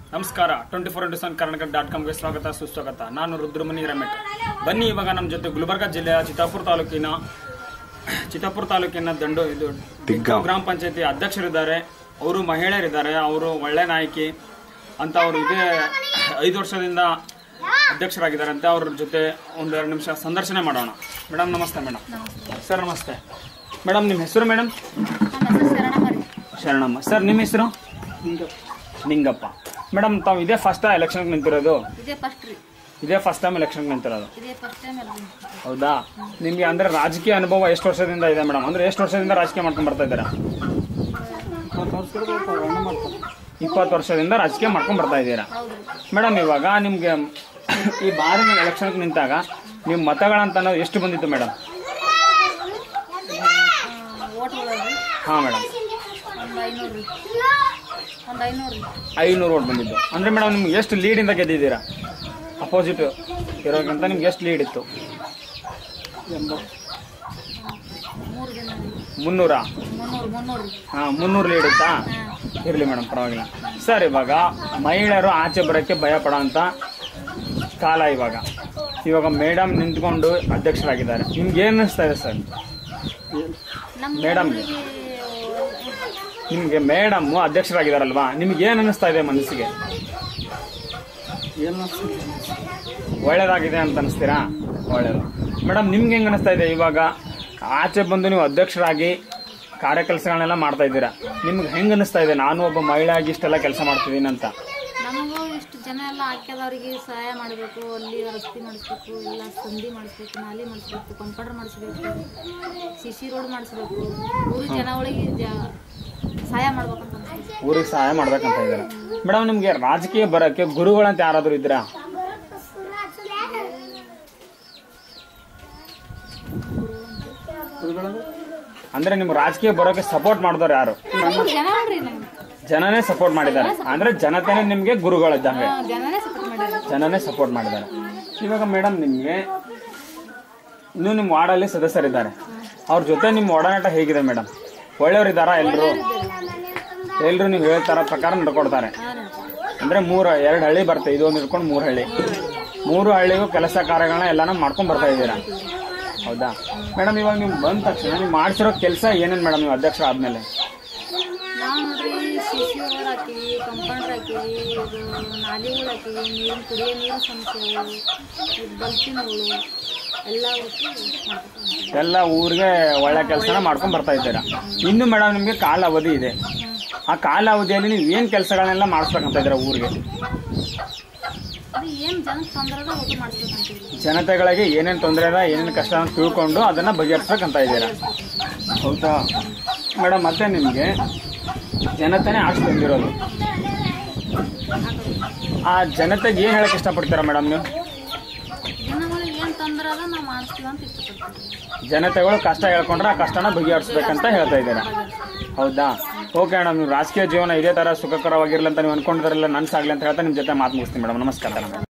ನಮಸ್ಕಾರ twenty four into seven Karnataka dot ಕಾಮ್ಗೆ ಸ್ವಾಗತ ಸುಸ್ವಾಗತ ನಾನು ರುದ್ರಮುನಿ ರಮೇಟ್ ಬನ್ನಿ ಇವಾಗ ನಮ್ಮ ಜೊತೆ ಗುಲ್ಬರ್ಗ ಜಿಲ್ಲೆಯ ಚಿತ್ತಾಪುರ ತಾಲೂಕಿನ ಚಿತ್ತಾಪುರ ತಾಲೂಕಿನ ದಂಡು ಇದು ದಿಗ್ಗಾಂವ್ ಗ್ರಾಮ ಪಂಚಾಯತಿ ಅಧ್ಯಕ್ಷರಿದ್ದಾರೆ ಅವರು ಮಹಿಳೆಯರಿದ್ದಾರೆ ಅವರು ಒಳ್ಳೆ ನಾಯಕಿ ಅಂತ ಅವರು ಇದೇ ಐದು ವರ್ಷದಿಂದ ಅಧ್ಯಕ್ಷರಾಗಿದ್ದಾರಂತೆ ಅವ್ರ ಜೊತೆ ಒಂದೆರಡು ನಿಮಿಷ ಸಂದರ್ಶನ ಮಾಡೋಣ ಮೇಡಮ್ ನಮಸ್ತೆ ಮೇಡಮ್ ಸರ್ ನಮಸ್ತೆ ಮೇಡಮ್ ನಿಮ್ಮ ಹೆಸರು ಮೇಡಮ್ ನಮ್ಮ ಹೆಸರು ಶರಣಮರಿ ಶರಣಮ್ಮ ಸರ್ ನಿಮ್ಮ ಹೆಸರು ನಿಂಗಪ್ಪ ಮೇಡಮ್ ತಾವು ಇದೇ ಫಸ್ಟ್ ಎಲೆಕ್ಷನ್ಗೆ ನಿಂತಿರೋದು ಇದೇ ಫಸ್ಟ್ ರೀ ಇದೇ ಫಸ್ಟ್ ಟೈಮ್ ಎಲೆಕ್ಷನ್ಗೆ ನಿಂತಿರೋದು ಇದೇ ಫಸ್ಟ್ ಟೈಮ್ ಅಲ್ರಿ ಹೌದಾ ನಿಮಗೆ ಅಂದ್ರೆ ರಾಜಕೀಯ ಅನುಭವ ಎಷ್ಟು ವರ್ಷದಿಂದ ಇದೆ ಮೇಡಮ್ ಅಂದ್ರೆ ಎಷ್ಟು ವರ್ಷದಿಂದ ರಾಜಕೀಯ ಮಾಡ್ಕೊಂಡು ಬರ್ತಾ ಇದ್ದೀರಾ ಇಪ್ಪತ್ತು ವರ್ಷದಿಂದ ರಾಜಕೀಯ ಮಾಡ್ಕೊಂಡು ಬರ್ತಾ ಇದ್ದೀರಾ ಹೌದು ಮೇಡಮ್ ಇವಾಗ ನಿಮ್ಗೆ ಈ ಬಾರಿ ನೀವು ಎಲೆಕ್ಷನ್ಗೆ ನಿಂತಾಗ ನಿಮ್ಮ ಮತಗಳಂತ ಅನ್ನೋದು ಎಷ್ಟು ಬಂದಿತ್ತು ಮೇಡಮ್ ಓಟ್ ರೀ ಹಾಂ ಮೇಡಮ್ ಒಂದು ಐನೂರು ರೀ ಒಂದು ಐನೂರು ರೀ ಐನೂರು ಓಟ್ ಬಂದಿದ್ದು ಅಂದ್ರೆ ಮೇಡಮ್ ನಿಮ್ಗೆ ಎಷ್ಟು ಲೀಡಿಂದ ಗೆದ್ದಿದ್ದೀರಾ ಅಪೋಸಿಟ್ ಇರೋಕ್ಕಿಂತ ನಿಮ್ಗೆ ಎಷ್ಟು ಲೀಡ್ ಇತ್ತು ಮೂರು ಜನ ರೀ ಮುನ್ನೂರ ಮುನ್ನೂರು ಮುನ್ನೂರು ರೀ ಹಾಂ ಮುನ್ನೂರು ಲೀಡ್ ಇತ್ತಾ ಹಾಂ ಇರಲಿ ಮೇಡಮ್ ಪರವಾಗಿಲ್ಲ ಸರ್ ಇವಾಗ ಮಹಿಳೆಯರು ಆಚೆ ಬರೋಕ್ಕೆ ಭಯ ಪಡೋ ಅಂತ ಕಾಲ ಇವಾಗ ಇವಾಗ ಮೇಡಮ್ ನಿಂತ್ಕೊಂಡು ಅಧ್ಯಕ್ಷರಾಗಿದ್ದಾರೆ ನಿಮ್ಗೆ ಏನು ಅನಿಸ್ತಾ ಇದೆ ಸರ್ ನಮ್ಮ ಮೇಡಮ್. ಊರಿಗೆ ನಿಮಗೆ ಮೇಡಮ್ ಅಧ್ಯಕ್ಷರಾಗಿದ್ದಾರಲ್ವಾ ನಿಮ್ಗೆ ಏನು ಅನಿಸ್ತಾ ಇದೆ ಮನಸ್ಸಿಗೆ ಒಳ್ಳೇದಾಗಿದೆ ಅಂತ ಅನಿಸ್ತೀರಾ ಒಳ್ಳೇದು ಮೇಡಮ್ ನಿಮ್ಗೆ ಹೆಂಗೆ ಅನಿಸ್ತಾ ಇದೆ ಇವಾಗ ಆಚೆ ಬಂದು ನೀವು ಅಧ್ಯಕ್ಷರಾಗಿ ಕಾರ್ಯ ಕೆಲಸಗಳನ್ನೆಲ್ಲ ಮಾಡ್ತಾ ಇದ್ದೀರಾ ನಿಮ್ಗೆ ಹೆಂಗೆ ಅನಿಸ್ತಾ ಇದೆ ನಾನು ಒಬ್ಬ ಮಹಿಳೆ ಆಗಿ ಇಷ್ಟೆಲ್ಲ ಕೆಲಸ ಮಾಡ್ತಿದ್ದೀನಿ ಅಂತ ನಮಗೂ ಇಷ್ಟು ಜನ ಎಲ್ಲ ಹಾಕ್ಯದವ್ರಿಗೆ ಸಹಾಯ ಮಾಡಬೇಕು ಅಲ್ಲಿ ರಸ್ತೆ ಮಾಡಿಸ್ಬೇಕು ಎಲ್ಲ ಸಂಧಿ ಮಾಡಿಸ್ಬೇಕು ನಾಲಿ ಮಾಡಿಸ್ಬೇಕು ಕಂಪೌಂಡರ್ ಮಾಡಿಸ್ಬೇಕು ಸಿ ಸಿ ರೋಡ್ ಮಾಡಿಸ್ಬೇಕು ಊರು ಜನಗಳಿಗೆ ಜ ಸಹಾಯ ಮಾಡ್ಬೇಕಂತ ಅನ್ಸುತ್ತೆ. ಊರಿಗೆ ಸಹಾಯ ಮಾಡ್ಬೇಕಂತ ಇದ್ದಾರೆ ಮೇಡಮ್ ನಿಮ್ಗೆ ರಾಜಕೀಯ ಬರೋಕ್ಕೆ ಗುರುಗಳಂತ ಯಾರಾದರೂ ಇದ್ದೀರಾ ಅಂದ್ರೆ ನಿಮ್ಗೆ ರಾಜಕೀಯ ಬರೋಕೆ ಸಪೋರ್ಟ್ ಮಾಡಿದವ್ರು ಯಾರು ನಮ್ಗೆ ಜನ ನೋಡ್ರಿ ನಮ್ಗೆ ಜನನೇ ಸಪೋರ್ಟ್ ಮಾಡಿದ್ದಾರೆ ಅಂದ್ರೆ ಜನತೆನೇ ನಿಮ್ಗೆ ಗುರುಗಳಿದ್ದಂಗೆ ಹಾ, ಜನನೇ ಸಪೋರ್ಟ್ ಮಾಡ್ಯಾರ ಜನನೇ ಸಪೋರ್ಟ್ ಮಾಡಿದ್ದಾರೆ ಇವಾಗ ಮೇಡಮ್ ನಿಮ್ಗೆ ಇನ್ನೂ ನಿಮ್ಮ ವಾರ್ಡಲ್ಲಿ ಸದಸ್ಯರಿದ್ದಾರೆ ಅವ್ರ ಜೊತೆ ನಿಮ್ಮ ಒಡನಾಟ ಹೇಗಿದೆ ಮೇಡಮ್ ಒಳ್ಳೆಯವರಿದ್ದಾರಾ ಎಲ್ಲರೂ ಎಲ್ಲರೂ ನೀವು ಹೇಳ್ತಾರ ಪ್ರಕಾರ ನಡ್ಕೊಡ್ತಾರೆ ಹಾ ರೀ. ಅಂದ್ರೆ ಮೂರು ಎರಡು ಹಳ್ಳಿ ಬರ್ತದೆ ಇದೊಂದು ಹಿಡ್ಕೊಂಡು ಮೂರು ಹಳ್ಳಿ ಮೂರು ಹಳ್ಳಿಗೂ ಕೆಲಸ ಕಾರ್ಯಗಳನ್ನ ಎಲ್ಲಾನು ಮಾಡ್ಕೊಂಡ್ ಬರ್ತಾ ಇದ್ದೀರಾ ಹೌದಾ ಮೇಡಮ್ ಇವಾಗ ನೀವು ಬಂದ ತಕ್ಷಣ ನೀವು ಮಾಡ್ಸಿರೋ ಕೆಲಸ ಏನೇನು ಮೇಡಮ್ ನೀವು ಅಧ್ಯಕ್ಷರ ಆದ್ಮೇಲೆ ನಾವು ನೋಡ್ರಿ ಸಿ ಸಿ ರೋಡ್ ಹಾಕಿವಿ ಕಂಪೌಂಡರ್ ಹಾಕಿವಿ ಇದು ನಾಲಿಗಳು ಹಾಕಿವಿ ನೀರಿನ ಕುಡಿಯೋ ನೀರಿನ ಸಮಸ್ಯೆಗಳು ಇದು ಬಲ್ತಿನಗಳು ಎಲ್ಲ ಒಟ್ಟು ಮಾಡ್ಕೊತ ಎಲ್ಲ ಊರಿಗೆ ಒಳ್ಳೆ ಕೆಲಸನ ಮಾಡ್ಕೊಂಡ್ ಬರ್ತಾ ಇದ್ದೀರಾ ಇನ್ನು ಮೇಡಮ್ ನಿಮ್ಗೆ ಕಾಲ ಅವಧಿ ಇದೆ ಆ ಕಾಲ ಅವಧಿಯಲ್ಲಿ ನೀವು ಏನ್ ಕೆಲಸಗಳನ್ನೆಲ್ಲ ಮಾಡಿಸ್ಬೇಕಂತ ಇದ್ದೀರಾ ಊರಿಗೆ ಅದು ಏನು ಜನಕ್ಕೆ ತೊಂದರೆ ಅದ ಒಟ್ಟು ಮಾಡಿಸ್ಬೇಕಂತೀವಿ ಜನತೆಗಳಿಗೆ ಏನೇನು ತೊಂದರೆ ಇದೆ ಏನೇನು ಕಷ್ಟ ಅಂತ ತಿಳ್ಕೊಂಡು ಅದನ್ನ ಬಗೆಹರಿಸ್ಬೇಕಂತ ಇದ್ದೀರಾ ಹೌದಾ ಮೇಡಮ್ ಮತ್ತೆ ನಿಮಗೆ ಜನತೆನೇ ಆರ್ಸ್ ಬಂದಿರೋದು ಆ ಜನತೆಗೆ ಏನು ಹೇಳಕ್ ಇಷ್ಟಪಡ್ತೀರಾ ಮೇಡಮ್ ನೀವು ಜನಗಳಿಗೆ ಏನು ತೊಂದರೆ ಅದ ನಾವು ಮಾಡಿಸ್ತೀವಿ ಅಂತ ಇಷ್ಟಪಡ್ತೀವಿ ಜನತೆಗಳು ಕಷ್ಟ ಹೇಳ್ಕೊಂಡ್ರೆ ಆ ಕಷ್ಟನ ಬಗೆಹರಿಸ್ಬೇಕಂತ ಹೇಳ್ತಾ ಇದ್ದೀರಾ ಹೌದಾ ಓಕೆ ಮೇಡಮ್ ನೀವು ರಾಜಕೀಯ ಜೀವನ ಇದೇ ತರ ಸುಖಕರವಾಗಿರ್ಲಿ ಅಂತ ನೀವು ಅನ್ಕೊಂಡಿದ್ರಲ್ಲ ನನ್ಸಾಗ್ಲಿ ಅಂತ ಹೇಳ್ತಾ ನಿಮ್ಮ ಜೊತೆ ಮಾತು ಮುಗಿಸ್ತೀನಿ ಮೇಡಮ್ ನಮಸ್ಕಾರ ಮೇಡಮ್